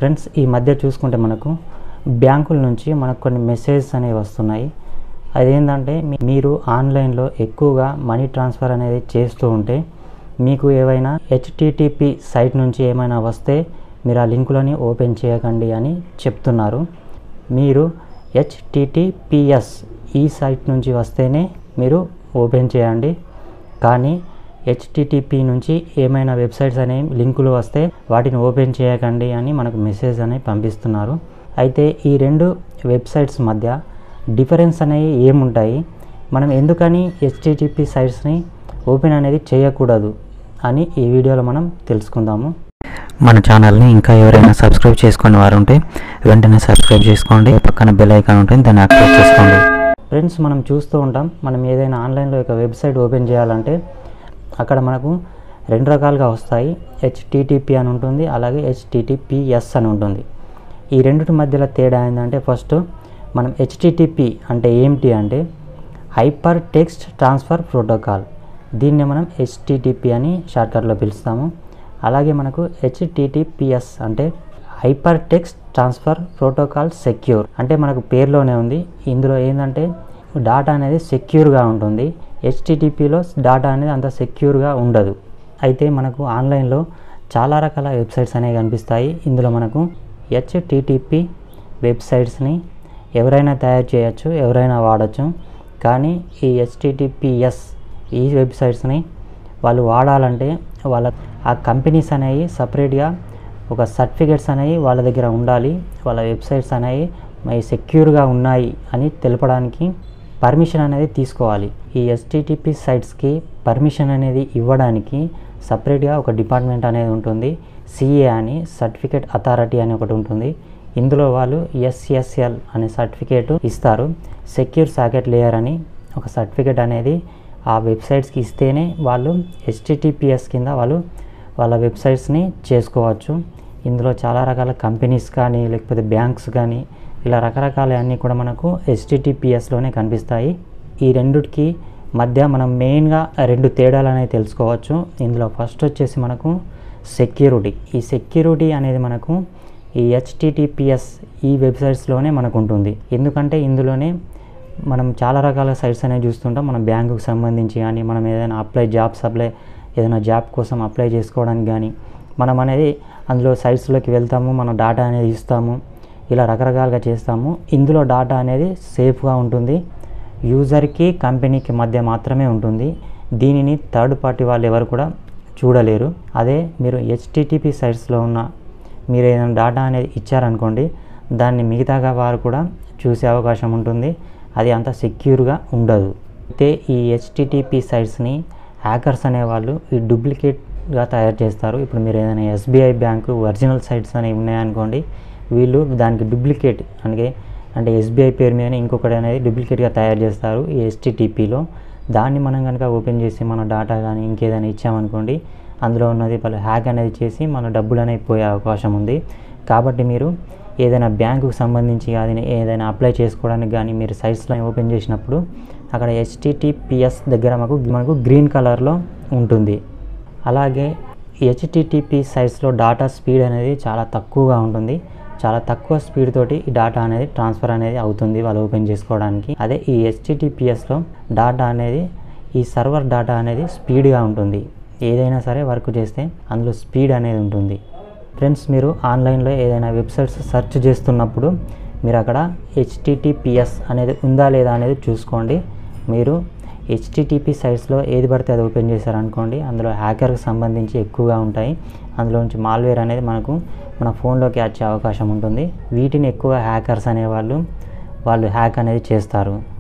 friends ఈ మధ్య చూసుకుంటే మనకు బ్యాంకుల నుంచి మనకు కొన్ని మెసేజెస్ అనేవి వస్తున్నాయి అదేంటంటే మీ- మీరు ఆన్లైన్లో ఎక్కువగా మనీ ట్రాన్స్ఫర్ అనేది చేస్తూ ఉంటే మీకు ఏవైనా హెచ్టిటిపి సైట్ నుంచి ఏమైనా వస్తే మీరు ఆ లింకులని ఓపెన్ చేయకండి అని చెప్తున్నారు మీరు హెచ్టిటిపిఎస్ ఈ సైట్ నుంచి వస్తేనే మీరు ఓపెన్ చేయండి కానీ హెచ్టిటిపి నుంచి ఏమైనా వెబ్సైట్స్ అనేవి లింకులు వస్తే వాటిని ఓపెన్ చేయకండి అని మనకు మెసేజ్ అనేవి పంపిస్తున్నారు అయితే ఈ రెండు వెబ్సైట్స్ మధ్య డిఫరెన్స్ అనేవి ఏముంటాయి మనం ఎందుకని హెచ్టిటిపి సైట్స్ని ఓపెన్ అనేది చేయకూడదు అని ఈ వీడియోలో మనం తెలుసుకుందాము మన ఛానల్ని ఇంకా ఎవరైనా సబ్స్క్రైబ్ చేసుకునే వారు ఉంటే వెంటనే సబ్స్క్రైబ్ చేసుకోండి పక్కన బెల్ ఐకాన్ ఉంటుంది దాన్ని యాక్టివేట్ చేసుకోండి ఫ్రెండ్స్ మనం చూస్తూ ఉంటాం మనం ఏదైనా ఆన్లైన్లో ఒక వెబ్సైట్ ఓపెన్ చేయాలంటే అక్కడ మనకు రెండు రకాలుగా వస్తాయి హెచ్టిటిపి అని ఉంటుంది అలాగే హెచ్టిటిపిఎస్ అని ఉంటుంది ఈ రెండిటి మధ్యలో తేడా ఏంటంటే ఫస్ట్ మనం హెచ్టిటిపి అంటే ఏమిటి అంటే హైపర్ టెక్స్ట్ ట్రాన్స్ఫర్ ప్రోటోకాల్ దీన్ని మనం హెచ్టిటిపి అని షార్ట్కట్లో పిలుస్తాము అలాగే మనకు హెచ్టిటిపిఎస్ అంటే hypertext transfer protocol secure అంటే మనకు పేరులోనే ఉంది ఇందులో ఏంటంటే డాటా అనేది సెక్యూర్గా ఉంటుంది హెచ్టిటిపిలో డాటా అనేది అంత సెక్యూర్గా ఉండదు అయితే మనకు ఆన్లైన్లో చాలా రకాల వెబ్సైట్స్ అనేవి కనిపిస్తాయి ఇందులో మనకు హెచ్టిటిపి వెబ్సైట్స్ని ఎవరైనా తయారు చేయొచ్చు ఎవరైనా వాడచ్చు కానీ ఈ హెచ్టిటిపిఎస్ ఈ వెబ్సైట్స్ని వాళ్ళు వాడాలంటే వాళ్ళ ఆ కంపెనీస్ అనేవి సపరేట్గా ఒక సర్టిఫికేట్స్ అనేవి వాళ్ళ దగ్గర ఉండాలి వాళ్ళ వెబ్సైట్స్ అనేవి మరి సెక్యూర్గా ఉన్నాయి అని తెలపడానికి పర్మిషన్ అనేది తీసుకోవాలి ఈ ఎస్టిటిపి సైట్స్కి పర్మిషన్ అనేది ఇవ్వడానికి సపరేట్గా ఒక డిపార్ట్మెంట్ అనేది ఉంటుంది సిఏ అని సర్టిఫికేట్ అథారిటీ అని ఒకటి ఉంటుంది ఇందులో వాళ్ళు ఎస్ఎస్ఎల్ అనే సర్టిఫికేట్ ఇస్తారు సెక్యూర్ సాకెట్ లేయర్ అని ఒక సర్టిఫికేట్ అనేది ఆ వెబ్సైట్స్కి ఇస్తేనే వాళ్ళు హెచ్టిటిపిఎస్ కింద వాళ్ళు వాళ్ళ వెబ్సైట్స్ని చేసుకోవచ్చు ఇందులో చాలా రకాల కంపెనీస్ కానీ లేకపోతే బ్యాంక్స్ కానీ ఇలా రకరకాల అన్నీ కూడా మనకు హెచ్టిటిపిఎస్లోనే కనిపిస్తాయి ఈ రెండిటికి మధ్య మనం మెయిన్గా రెండు తేడాలు అనేవి తెలుసుకోవచ్చు ఇందులో ఫస్ట్ వచ్చేసి మనకు సెక్యూరిటీ ఈ సెక్యూరిటీ అనేది మనకు ఈ హెచ్టిటిపిఎస్ ఈ వెబ్సైట్స్లోనే మనకు ఉంటుంది ఎందుకంటే ఇందులోనే మనం చాలా రకాల సైట్స్ అనేవి చూస్తుంటాం మనం బ్యాంకుకి సంబంధించి కానీ మనం ఏదైనా అప్లై జాబ్స్ అప్లై ఏదైనా జాబ్ కోసం అప్లై చేసుకోవడానికి కానీ మనం అనేది అందులో సైట్స్లోకి వెళ్తాము మన డాటా అనేది ఇస్తాము ఇలా రకరకాలుగా చేస్తాము ఇందులో డాటా అనేది సేఫ్గా ఉంటుంది యూజర్కి కంపెనీకి మధ్య మాత్రమే ఉంటుంది దీనిని థర్డ్ పార్టీ వాళ్ళు ఎవరు కూడా చూడలేరు అదే మీరు హెచ్టిటిపి సైట్స్లో ఉన్న మీరు ఏదైనా డాటా అనేది ఇచ్చారనుకోండి దాన్ని మిగతాగా వారు కూడా చూసే అవకాశం ఉంటుంది అది అంత సెక్యూర్గా ఉండదు అయితే ఈ హెచ్టిటిపి సైట్స్ని హ్యాకర్స్ అనేవాళ్ళు ఈ డూప్లికేట్గా తయారు చేస్తారు ఇప్పుడు మీరు ఏదైనా ఎస్బీఐ బ్యాంకు ఒరిజినల్ సైట్స్ అనేవి ఉన్నాయనుకోండి వీళ్ళు దానికి డూప్లికేట్ అంటే అంటే ఎస్బీఐ పేరు మీద ఇంకొకటి అనేది డూప్లికేట్గా తయారు చేస్తారు ఈ హెచ్టిటిపిలో దాన్ని మనం కనుక ఓపెన్ చేసి మన డాటా కానీ ఇంకేదైనా ఇచ్చామనుకోండి అందులో ఉన్నది వాళ్ళు హ్యాక్ అనేది చేసి మన డబ్బులు అనేవి పోయే అవకాశం ఉంది కాబట్టి మీరు ఏదైనా బ్యాంకుకు సంబంధించి అది ఏదైనా అప్లై చేసుకోవడానికి కానీ మీరు సైట్స్లో ఓపెన్ చేసినప్పుడు అక్కడ హెచ్టిటిపిఎస్ దగ్గర మాకు మనకు గ్రీన్ కలర్లో ఉంటుంది అలాగే హెచ్టిటిపి సైట్స్లో డాటా స్పీడ్ అనేది చాలా తక్కువగా ఉంటుంది చాలా తక్కువ స్పీడ్ తోటి ఈ డాటా అనేది ట్రాన్స్ఫర్ అనేది అవుతుంది వాళ్ళు ఓపెన్ చేసుకోవడానికి అదే ఈ హెచ్టిటిపిఎస్లో డాటా అనేది ఈ సర్వర్ డాటా అనేది స్పీడ్గా ఉంటుంది ఏదైనా సరే వర్క్ చేస్తే అందులో స్పీడ్ అనేది ఉంటుంది ఫ్రెండ్స్ మీరు ఆన్లైన్లో ఏదైనా వెబ్సైట్స్ సెర్చ్ చేస్తున్నప్పుడు మీరు అక్కడ హెచ్టిటిపిఎస్ అనేది ఉందా లేదా అనేది చూసుకోండి మీరు హెచ్టిటిపి సైట్స్లో ఏది పడితే అది ఓపెన్ చేశారనుకోండి అందులో హ్యాకర్కి సంబంధించి ఎక్కువగా ఉంటాయి అందులో నుంచి మాల్వేర్ అనేది మనకు మన ఫోన్లోకి వచ్చే అవకాశం ఉంటుంది వీటిని ఎక్కువ హ్యాకర్స్ అనేవాళ్ళు వాళ్ళు హ్యాక్ అనేది చేస్తారు